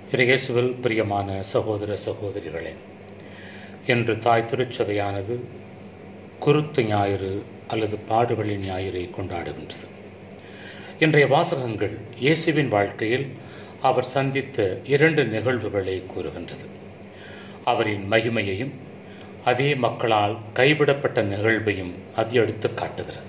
இறையேசுவில் பிரியமான சகோதர சகோதரிகளே இன்று தாய் திருச்சபையானது குருத்து ஞாயிறு அல்லது பாடுகளின் ஞாயிறை கொண்டாடுகின்றது இன்றைய வாசகங்கள் இயேசுவின் வாழ்க்கையில் அவர் சந்தித்த இரண்டு நிகழ்வுகளை கூறுகின்றது அவரின் மகிமையையும் அதே மக்களால் கைவிடப்பட்ட நிகழ்வையும் அது எடுத்து காட்டுகிறது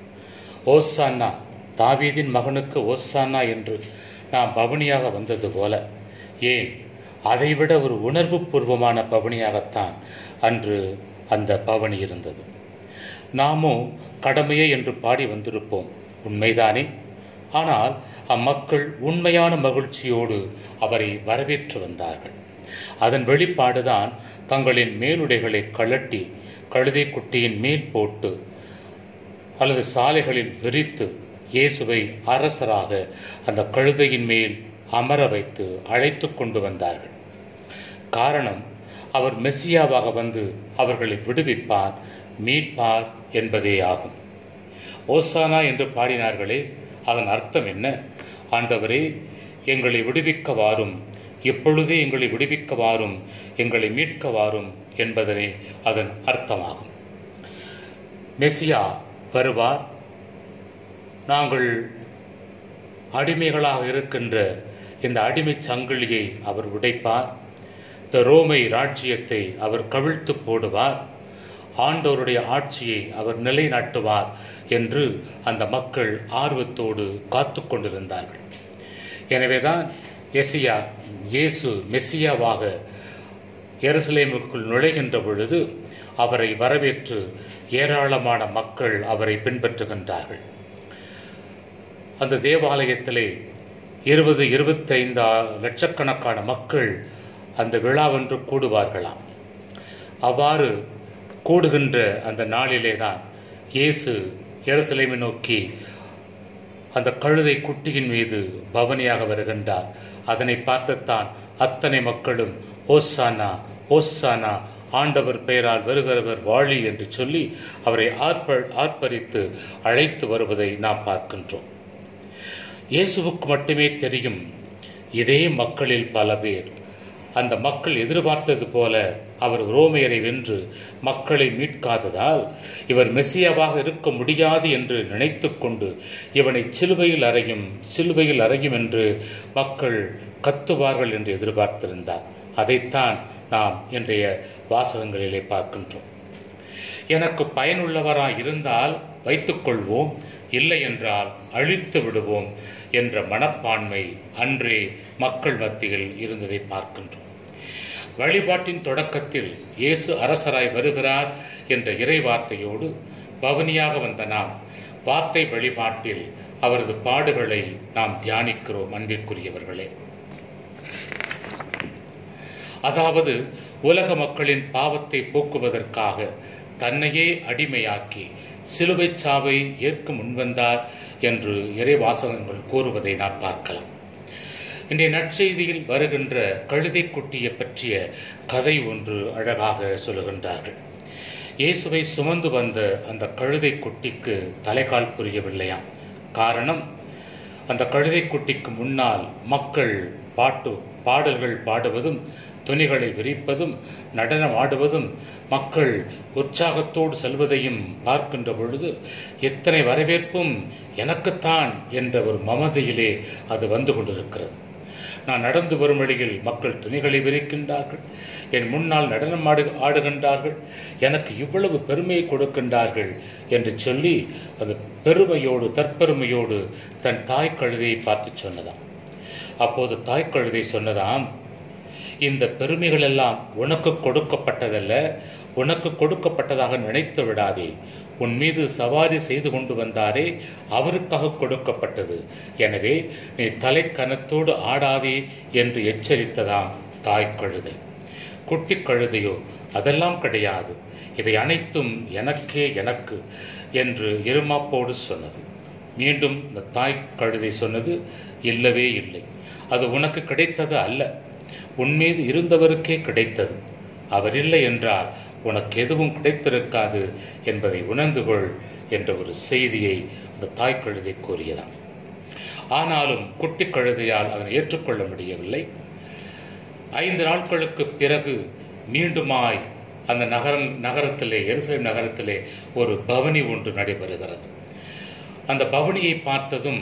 ஓசானா தாவீதின் மகனுக்கு ஓசானா என்று நாம் பவனியாக வந்தது போல ஏன் அதைவிட ஒரு உணர்வு பூர்வமான பவனியாகத்தான் அன்று அந்த பவனி இருந்தது நாமும் கடமையே என்று பாடி வந்திருப்போம் உண்மைதானே ஆனால் அம்மக்கள் உண்மையான மகிழ்ச்சியோடு அவரை வரவேற்று வந்தார்கள் அதன் வெளிப்பாடுதான் தங்களின் மேலுடைகளை கழட்டி கழுதை குட்டியின் மேல் போட்டு அல்லது சாலைகளில் விரித்து இயேசுவை அரசராக அந்த கழுதையின் மேல் அமர வைத்து அழைத்து கொண்டு வந்தார்கள் காரணம் அவர் மெஸ்ஸியாவாக வந்து அவர்களை விடுவிப்பார் மீட்பார் என்பதே ஆகும் ஓசானா என்று பாடினார்களே அதன் அர்த்தம் என்ன ஆண்டவரே எங்களை விடுவிக்க வாரும் எப்பொழுதே எங்களை விடுவிக்க வாரும் எங்களை மீட்க வாரும் என்பதனே அதன் அர்த்தமாகும் மெசியா வருவார் நாங்கள் அடிமைகளாக இருக்கின்ற இந்த அடிமைச் சங்கிலியை அவர் உடைப்பார் இந்த ரோமை ராஜ்யத்தை அவர் கவிழ்த்து போடுவார் ஆண்டவருடைய ஆட்சியை அவர் நிலைநாட்டுவார் என்று அந்த மக்கள் ஆர்வத்தோடு காத்து கொண்டிருந்தார்கள் எனவேதான் எசியா இயேசு மெஸ்ஸியாவாக எருசலேமுக்குள் நுழைகின்ற பொழுது அவரை வரவேற்று ஏராளமான மக்கள் அவரை பின்பற்றுகின்றார்கள் அந்த தேவாலயத்திலே இருபது இருபத்தைந்து லட்சக்கணக்கான மக்கள் அந்த விழாவென்று கூடுவார்களாம் அவ்வாறு கூடுகின்ற அந்த நாளிலே தான் இயேசு எருசலேமை நோக்கி அந்த கழுதை குட்டியின் மீது பவனியாக வருகின்றார் அதனை பார்த்துத்தான் அத்தனை மக்களும் ஓசானா ஓசானா ஆண்டவர் பெயரால் வருகிறவர் வாழி என்று சொல்லி அவரை ஆர்ப்ப ஆர்ப்பரித்து அழைத்து வருவதை நாம் பார்க்கின்றோம் இயேசுவுக்கு மட்டுமே தெரியும் இதே மக்களில் பல பேர் அந்த மக்கள் எதிர்பார்த்தது போல அவர் ரோமையரை வென்று மக்களை மீட்காததால் இவர் மெஸ்ஸியாவாக இருக்க முடியாது என்று நினைத்து கொண்டு இவனை சிலுவையில் அறையும் சிலுவையில் அறையும் என்று மக்கள் கத்துவார்கள் என்று எதிர்பார்த்திருந்தார் அதைத்தான் நாம் இன்றைய வாசகங்களிலே பார்க்கின்றோம் எனக்கு பயனுள்ளவராய் இருந்தால் வைத்துக்கொள்வோம் இல்லை என்றால் அழித்து விடுவோம் என்ற மனப்பான்மை அன்றே மக்கள் மத்தியில் இருந்ததை பார்க்கின்றோம் வழிபாட்டின் தொடக்கத்தில் இயேசு அரசராய் வருகிறார் என்ற இறை வார்த்தையோடு பவனியாக வந்த நாம் வார்த்தை வழிபாட்டில் அவரது பாடுகளை நாம் தியானிக்கிறோம் அன்பிற்குரியவர்களே அதாவது உலக மக்களின் பாவத்தை போக்குவதற்காக தன்னையே அடிமையாக்கி சிலுவை சாவை ஏற்க முன்வந்தார் என்று இறைவாசகங்கள் கூறுவதை நாம் பார்க்கலாம் இன்றைய நற்செய்தியில் வருகின்ற கழுதை குட்டியை பற்றிய கதை ஒன்று அழகாக சொல்லுகின்றார்கள் இயேசுவை சுமந்து வந்த அந்த கழுதை குட்டிக்கு தலைகால் புரியவில்லையாம் காரணம் அந்த கழுதை குட்டிக்கு முன்னால் மக்கள் பாட்டு பாடல்கள் பாடுவதும் துணிகளை விரிப்பதும் நடனம் ஆடுவதும் மக்கள் உற்சாகத்தோடு செல்வதையும் பார்க்கின்ற பொழுது எத்தனை வரவேற்பும் எனக்குத்தான் என்ற ஒரு மமதையிலே அது வந்து கொண்டிருக்கிறது நான் நடந்து வரும் வழியில் மக்கள் துணிகளை விரிக்கின்றார்கள் என் முன்னால் நடனம் ஆடு ஆடுகின்றார்கள் எனக்கு இவ்வளவு பெருமையை கொடுக்கின்றார்கள் என்று சொல்லி அது பெருமையோடு தற்பெருமையோடு தன் தாய் கழுதையை பார்த்து சொன்னதாம் அப்போது தாய் கழுதை சொன்னதாம் இந்த பெருமைகள் எல்லாம் உனக்கு கொடுக்கப்பட்டதல்ல உனக்கு கொடுக்கப்பட்டதாக நினைத்து விடாதே உன் மீது சவாரி செய்து கொண்டு வந்தாரே அவருக்காக கொடுக்கப்பட்டது எனவே நீ தலைக்கனத்தோடு ஆடாதே என்று எச்சரித்ததாம் தாய் கழுதை குட்டி கழுதையோ அதெல்லாம் கிடையாது இவை அனைத்தும் எனக்கே எனக்கு என்று இருமாப்போடு சொன்னது மீண்டும் இந்த தாய் கழுதை சொன்னது இல்லவே இல்லை அது உனக்கு கிடைத்தது அல்ல உன்மீது இருந்தவருக்கே கிடைத்தது அவர் இல்லை என்றால் உனக்கு எதுவும் கிடைத்திருக்காது என்பதை உணர்ந்து கொள் என்ற ஒரு செய்தியை அந்த தாய் கழுதை கூறியதாம் ஆனாலும் குட்டி கழுதையால் அதனை ஏற்றுக்கொள்ள முடியவில்லை ஐந்து நாட்களுக்கு பிறகு மீண்டுமாய் அந்த நகரம் நகரத்திலே எருசலேம் நகரத்திலே ஒரு பவனி ஒன்று நடைபெறுகிறது அந்த பவனியை பார்த்ததும்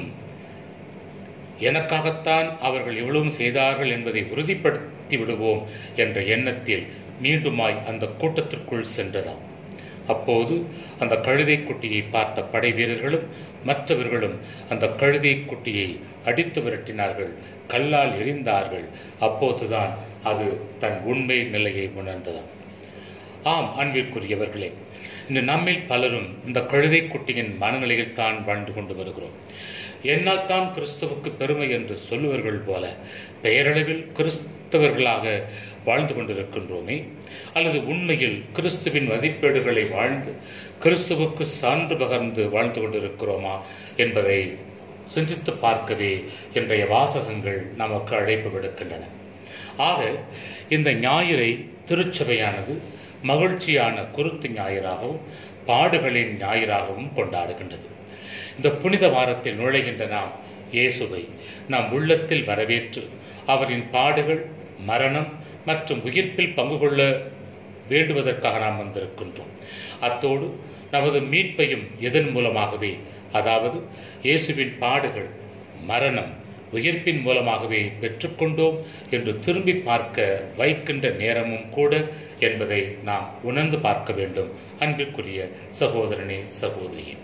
எனக்காகத்தான் அவர்கள் இவ்வளவும் செய்தார்கள் என்பதை உறுதிப்படுத்தி விடுவோம் என்ற எண்ணத்தில் மீண்டுமாய் அந்த கூட்டத்திற்குள் சென்றதாம் அப்போது அந்த கழுதை குட்டியை பார்த்த படை வீரர்களும் மற்றவர்களும் அந்த கழுதை குட்டியை அடித்து விரட்டினார்கள் கல்லால் எரிந்தார்கள் அப்போதுதான் அது தன் உண்மை நிலையை உணர்ந்ததாம் ஆம் அன்பிற்குரியவர்களே இந்த நம்மில் பலரும் இந்த கழுதை குட்டியின் மனநிலையில் தான் வாழ்ந்து கொண்டு வருகிறோம் என்னால் தான் கிறிஸ்துவுக்கு பெருமை என்று சொல்லுவர்கள் போல பெயரளவில் கிறிஸ்தவர்களாக வாழ்ந்து கொண்டிருக்கின்றோமே அல்லது உண்மையில் கிறிஸ்துவின் மதிப்பீடுகளை வாழ்ந்து கிறிஸ்துவுக்கு சான்று பகர்ந்து வாழ்ந்து கொண்டிருக்கிறோமா என்பதை சிந்தித்து பார்க்கவே இன்றைய வாசகங்கள் நமக்கு அழைப்பு விடுக்கின்றன ஆக இந்த ஞாயிறை திருச்சபையானது மகிழ்ச்சியான குருத்து ஞாயிறாகவும் பாடுகளின் ஞாயிறாகவும் கொண்டாடுகின்றது இந்த புனித வாரத்தில் நுழைகின்ற நாம் இயேசுவை நாம் உள்ளத்தில் வரவேற்று அவரின் பாடுகள் மரணம் மற்றும் உயிர்ப்பில் பங்கு கொள்ள வேண்டுவதற்காக நாம் வந்திருக்கின்றோம் அத்தோடு நமது மீட்பையும் எதன் மூலமாகவே அதாவது இயேசுவின் பாடுகள் மரணம் உயிர்ப்பின் மூலமாகவே பெற்றுக்கொண்டோம் என்று திரும்பி பார்க்க வைக்கின்ற நேரமும் கூட என்பதை நாம் உணர்ந்து பார்க்க வேண்டும் அன்பிற்குரிய சகோதரனே சகோதரியே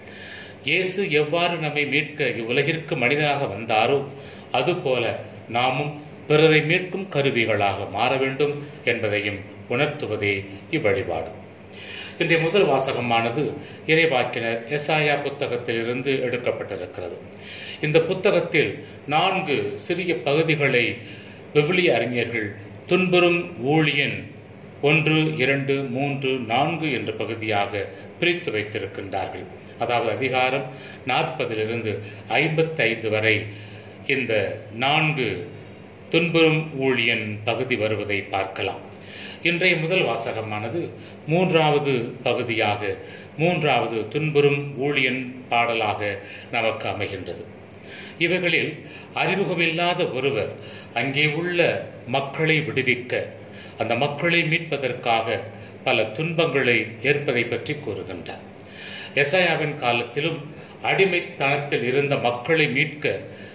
இயேசு எவ்வாறு நம்மை மீட்க இவ்வுலகிற்கு மனிதனாக வந்தாரோ அதுபோல நாமும் பிறரை மீட்கும் கருவிகளாக மாற வேண்டும் என்பதையும் உணர்த்துவதே இவ்வழிபாடு இன்றைய முதல் வாசகமானது இறைவாக்கினர் எஸ்ஆயா புத்தகத்திலிருந்து எடுக்கப்பட்டிருக்கிறது இந்த புத்தகத்தில் நான்கு சிறிய பகுதிகளை விவிலிய அறிஞர்கள் துன்புறும் ஊழியன் ஒன்று இரண்டு மூன்று நான்கு என்ற பகுதியாக பிரித்து வைத்திருக்கின்றார்கள் அதாவது அதிகாரம் நாற்பதிலிருந்து ஐம்பத்தைந்து வரை இந்த நான்கு துன்புறும் ஊழியன் பகுதி வருவதை பார்க்கலாம் இன்றைய முதல் வாசகமானது மூன்றாவது பகுதியாக மூன்றாவது துன்புறும் ஊழியன் பாடலாக நமக்கு அமைகின்றது இவைகளில் அறிமுகமில்லாத ஒருவர் அங்கே உள்ள மக்களை விடுவிக்க அந்த மக்களை மீட்பதற்காக பல துன்பங்களை ஏற்பதை பற்றி கூறுகின்றார் எசையாவின் காலத்திலும் அடிமைத்தனத்தில் இருந்த மக்களை மீட்க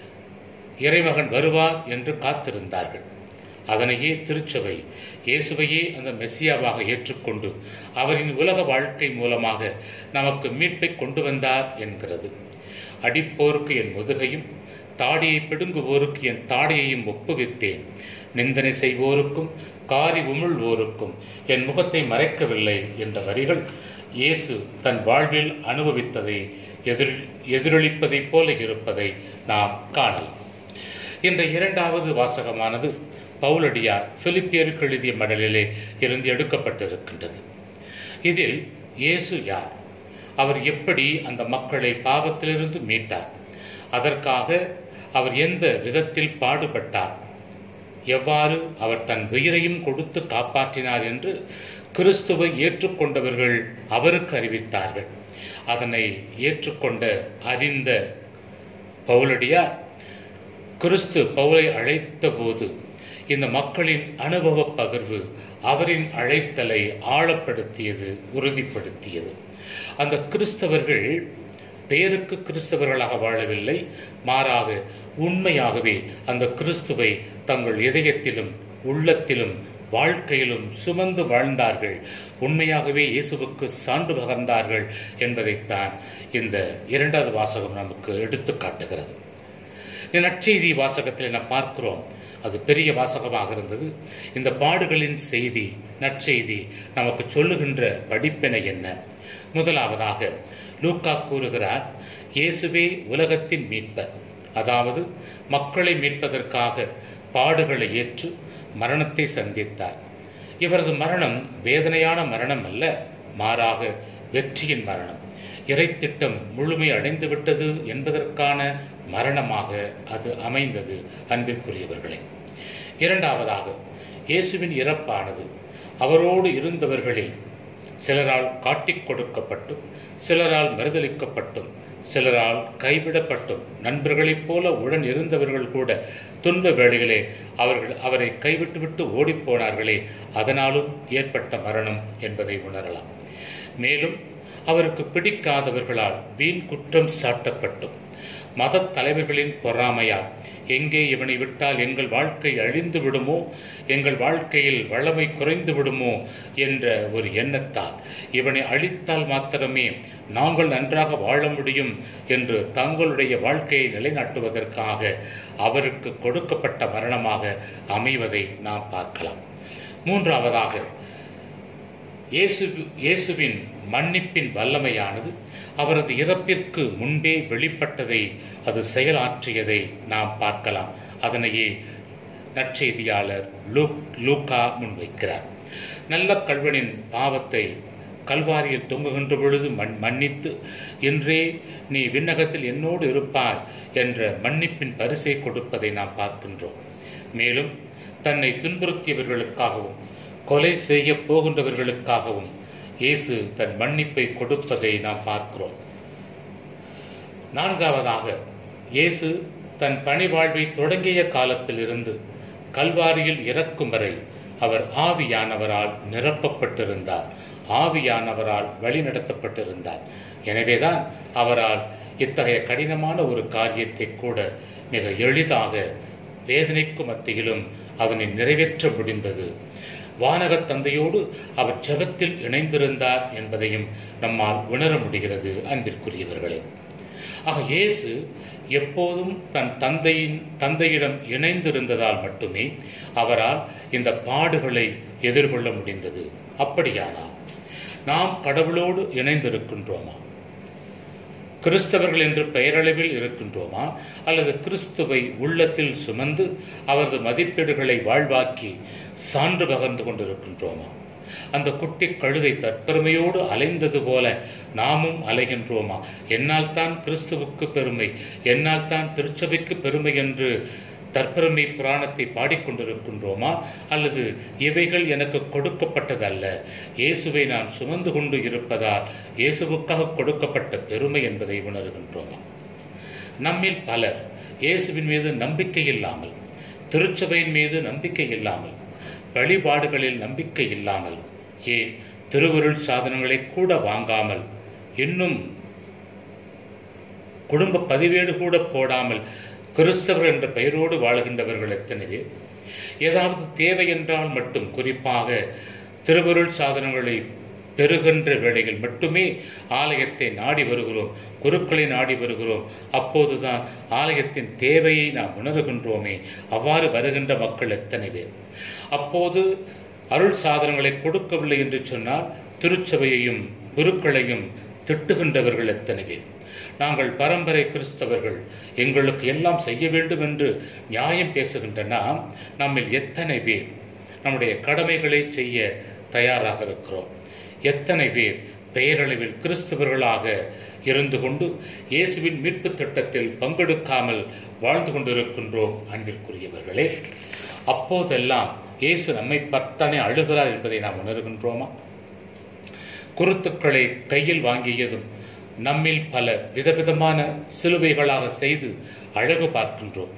இறைமகன் வருவார் என்று காத்திருந்தார்கள் அதனையே திருச்சபை இயேசுவையே அந்த மெஸ்ஸியாவாக ஏற்றுக்கொண்டு அவரின் உலக வாழ்க்கை மூலமாக நமக்கு மீட்பை கொண்டு வந்தார் என்கிறது அடிப்போருக்கு என் முதுகையும் தாடியை பிடுங்குவோருக்கு என் தாடியையும் ஒப்புவித்தேன் நிந்தனை செய்வோருக்கும் காரி உமிழ்வோருக்கும் என் முகத்தை மறைக்கவில்லை என்ற வரிகள் இயேசு தன் வாழ்வில் அனுபவித்ததை எதிர் எதிரொலிப்பதைப் போல இருப்பதை நாம் காணலாம் இந்த இரண்டாவது வாசகமானது பவுலடியார் பிலிப்பியருக்கு எழுதிய மடலிலே இருந்து எடுக்கப்பட்டிருக்கின்றது இதில் இயேசு யார் அவர் எப்படி அந்த மக்களை பாவத்திலிருந்து மீட்டார் அதற்காக அவர் எந்த விதத்தில் பாடுபட்டார் எவ்வாறு அவர் தன் உயிரையும் கொடுத்து காப்பாற்றினார் என்று கிறிஸ்துவை ஏற்றுக்கொண்டவர்கள் அவருக்கு அறிவித்தார்கள் அதனை ஏற்றுக்கொண்ட அறிந்த பவுலடியார் கிறிஸ்து பவுலை அழைத்த போது இந்த மக்களின் அனுபவ பகிர்வு அவரின் அழைத்தலை ஆழப்படுத்தியது உறுதிப்படுத்தியது அந்த கிறிஸ்தவர்கள் பெயருக்கு கிறிஸ்தவர்களாக வாழவில்லை மாறாக உண்மையாகவே அந்த கிறிஸ்துவை தங்கள் இதயத்திலும் உள்ளத்திலும் வாழ்க்கையிலும் சுமந்து வாழ்ந்தார்கள் உண்மையாகவே இயேசுவுக்கு சான்று பகர்ந்தார்கள் என்பதைத்தான் இந்த இரண்டாவது வாசகம் நமக்கு எடுத்து காட்டுகிறது இந்த நற்செய்தி வாசகத்தில் நாம் பார்க்கிறோம் அது பெரிய வாசகமாக இருந்தது இந்த பாடுகளின் செய்தி நற்செய்தி நமக்கு சொல்லுகின்ற படிப்பினை என்ன முதலாவதாக லூக்கா கூறுகிறார் இயேசுவே உலகத்தின் மீட்பர் அதாவது மக்களை மீட்பதற்காக பாடுகளை ஏற்று மரணத்தை சந்தித்தார் இவரது மரணம் வேதனையான மரணம் அல்ல மாறாக வெற்றியின் மரணம் இறைத்திட்டம் முழுமை அடைந்து விட்டது என்பதற்கான மரணமாக அது அமைந்தது அன்பிற்குரியவர்களே இரண்டாவதாக இயேசுவின் இறப்பானது அவரோடு இருந்தவர்களில் சிலரால் காட்டிக் கொடுக்கப்பட்டும் சிலரால் மறுதளிக்கப்பட்டும் சிலரால் கைவிடப்பட்டும் நண்பர்களைப் போல உடன் இருந்தவர்கள் கூட துன்ப வேளைகளே அவர்கள் அவரை கைவிட்டுவிட்டு ஓடிப்போனார்களே அதனாலும் ஏற்பட்ட மரணம் என்பதை உணரலாம் மேலும் அவருக்கு பிடிக்காதவர்களால் வீண் குற்றம் சாட்டப்பட்டும் மத தலைவர்களின் பொறாமையால் எங்கே இவனை விட்டால் எங்கள் வாழ்க்கை அழிந்து விடுமோ எங்கள் வாழ்க்கையில் வளமை குறைந்து விடுமோ என்ற ஒரு எண்ணத்தால் இவனை அழித்தால் மாத்திரமே நாங்கள் நன்றாக வாழ முடியும் என்று தங்களுடைய வாழ்க்கையை நிலைநாட்டுவதற்காக அவருக்கு கொடுக்கப்பட்ட மரணமாக அமைவதை நாம் பார்க்கலாம் மூன்றாவதாக இயேசு இயேசுவின் மன்னிப்பின் வல்லமையானது அவரது இறப்பிற்கு முன்பே வெளிப்பட்டதை அது செயலாற்றியதை நாம் பார்க்கலாம் அதனையே நற்செய்தியாளர் லூக் லூக்கா முன்வைக்கிறார் நல்ல கல்வனின் பாவத்தை கல்வாரியில் தொங்குகின்ற பொழுது மண் மன்னித்து இன்றே நீ விண்ணகத்தில் என்னோடு இருப்பாய் என்ற மன்னிப்பின் பரிசை கொடுப்பதை நாம் பார்க்கின்றோம் மேலும் தன்னை துன்புறுத்தியவர்களுக்காகவும் கொலை செய்ய போகின்றவர்களுக்காகவும் இயேசு தன் மன்னிப்பை கொடுப்பதை நாம் பார்க்கிறோம் நான்காவதாக இயேசு தன் பணி வாழ்வை தொடங்கிய காலத்திலிருந்து கல்வாரியில் இறக்கும் வரை அவர் ஆவியானவரால் நிரப்பப்பட்டிருந்தார் ஆவியானவரால் வழிநடத்தப்பட்டிருந்தார் எனவேதான் அவரால் இத்தகைய கடினமான ஒரு காரியத்தை கூட மிக எளிதாக வேதனைக்கு மத்தியிலும் அதனை நிறைவேற்ற முடிந்தது வானகத் தந்தையோடு அவர் ஜெபத்தில் இணைந்திருந்தார் என்பதையும் நம்மால் உணர முடிகிறது அன்பிற்குரியவர்களே ஆக இயேசு எப்போதும் தன் தந்தையின் தந்தையிடம் இணைந்திருந்ததால் மட்டுமே அவரால் இந்த பாடுகளை எதிர்கொள்ள முடிந்தது அப்படியானால் நாம் கடவுளோடு இணைந்திருக்கின்றோமா கிறிஸ்தவர்கள் என்று பெயரளவில் இருக்கின்றோமா அல்லது கிறிஸ்துவை உள்ளத்தில் சுமந்து அவரது மதிப்பீடுகளை வாழ்வாக்கி சான்று பகர்ந்து கொண்டிருக்கின்றோமா அந்த குட்டி கழுதை தற்பெருமையோடு அலைந்தது போல நாமும் அலைகின்றோமா என்னால் தான் கிறிஸ்துவுக்கு பெருமை என்னால் தான் திருச்சபைக்கு பெருமை என்று தற்பெருமை புராணத்தை பாடிக்கொண்டிருக்கின்றோமா அல்லது இவைகள் எனக்கு கொடுக்கப்பட்டதல்ல இயேசுவை நான் சுமந்து கொண்டு இருப்பதால் இயேசுவுக்காக கொடுக்கப்பட்ட பெருமை என்பதை உணர்கின்றோமா நம்மில் பலர் இயேசுவின் மீது நம்பிக்கை இல்லாமல் திருச்சபையின் மீது நம்பிக்கை இல்லாமல் வழிபாடுகளில் நம்பிக்கை இல்லாமல் ஏன் திருவருள் சாதனங்களை கூட வாங்காமல் இன்னும் குடும்ப பதிவேடு கூட போடாமல் கிறிஸ்தவர் என்ற பெயரோடு வாழுகின்றவர்கள் எத்தனை பேர் ஏதாவது தேவை என்றால் மட்டும் குறிப்பாக திருவருள் சாதனங்களை பெறுகின்ற வேளையில் மட்டுமே ஆலயத்தை நாடி வருகிறோம் குருக்களை நாடி வருகிறோம் அப்போதுதான் ஆலயத்தின் தேவையை நாம் உணர்கின்றோமே அவ்வாறு வருகின்ற மக்கள் எத்தனை பேர் அப்போது அருள் சாதனங்களை கொடுக்கவில்லை என்று சொன்னால் திருச்சபையையும் குருக்களையும் திட்டுகின்றவர்கள் எத்தனை பேர் நாங்கள் பரம்பரை கிறிஸ்தவர்கள் எங்களுக்கு எல்லாம் செய்ய வேண்டும் என்று நியாயம் பேசுகின்ற நாம் நம்மில் எத்தனை பேர் நம்முடைய கடமைகளை செய்ய தயாராக இருக்கிறோம் எத்தனை பேர் பெயரளவில் கிறிஸ்தவர்களாக இருந்து கொண்டு இயேசுவின் மீட்பு திட்டத்தில் பங்கெடுக்காமல் வாழ்ந்து கொண்டிருக்கின்றோம் அன்பிற்குரியவர்களே அப்போதெல்லாம் இயேசு நம்மை பர்த்தானே அழுகிறார் என்பதை நாம் உணர்கின்றோமா குருத்துக்களை கையில் வாங்கியதும் நம்மில் பலர் விதவிதமான சிலுவைகளாக செய்து அழகு பார்க்கின்றோம்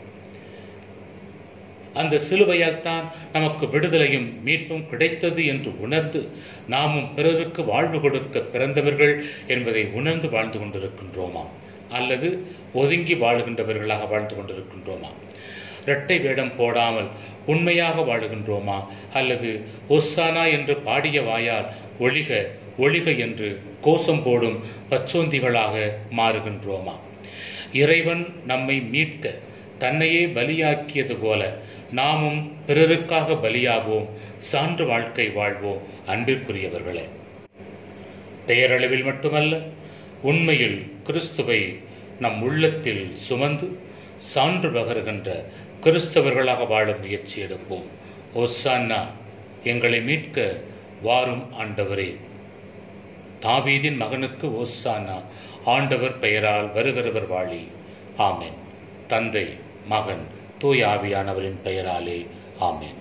அந்த சிலுவையால் தான் நமக்கு விடுதலையும் மீட்பும் கிடைத்தது என்று உணர்ந்து நாமும் பிறருக்கு வாழ்வு கொடுக்க பிறந்தவர்கள் என்பதை உணர்ந்து வாழ்ந்து கொண்டிருக்கின்றோமா அல்லது ஒதுங்கி வாழுகின்றவர்களாக வாழ்ந்து கொண்டிருக்கின்றோமா இரட்டை வேடம் போடாமல் உண்மையாக வாழுகின்றோமா அல்லது ஒஸ்ஸானா என்று பாடிய வாயால் ஒழிக ஒழிக என்று கோஷம் போடும் பச்சோந்திகளாக மாறுகின்றோமா இறைவன் நம்மை மீட்க தன்னையே பலியாக்கியது போல நாமும் பிறருக்காக பலியாவோம் சான்று வாழ்க்கை வாழ்வோம் அன்பிற்குரியவர்களே பெயரளவில் மட்டுமல்ல உண்மையில் கிறிஸ்துவை நம் உள்ளத்தில் சுமந்து சான்று பகருகின்ற கிறிஸ்தவர்களாக வாழ முயற்சி எடுப்போம் ஒசான்னா எங்களை மீட்க வாரும் ஆண்டவரே தாவீதின் மகனுக்கு ஓசானா ஆண்டவர் பெயரால் வருகிறவர் வாழி ஆமென் தந்தை மகன் தூய் ஆவியானவரின் பெயராலே ஆமென்